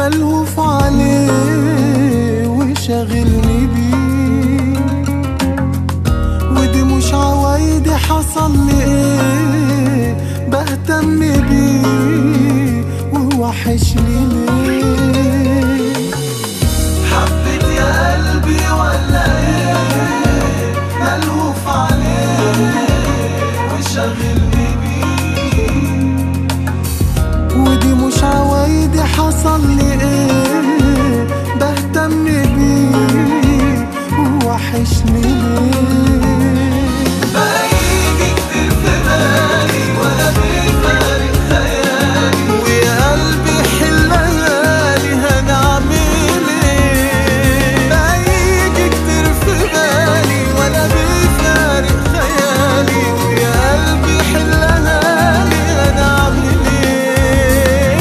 ملهوف عليه وشاغلني بيه ودي مش عوايدي حصل لي ايه بهتم بيه ووحشني ليه حبيت يا قلبي ولا ايه ملهوف عليه وشاغلني بيه ودي مش عوايدي حصل لي ايه بهتم بيه ووحشني ليه بقى يجي كتير في بالي ولا بيفارق خيالي ويا قلبي حلالي هنعمل ايه بقى يجي كتير في بالي ولا بيفارق خيالي ويا قلبي حلالي هنعمل ايه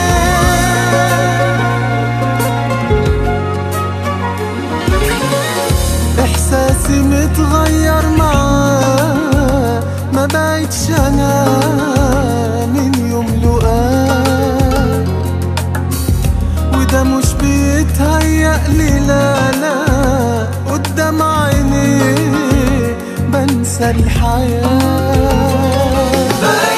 احساسي متغير معاه ما بقتش انا من يوم لقاه وده مش بيتهيألي لا لا قدام عيني بنسى الحياة بقى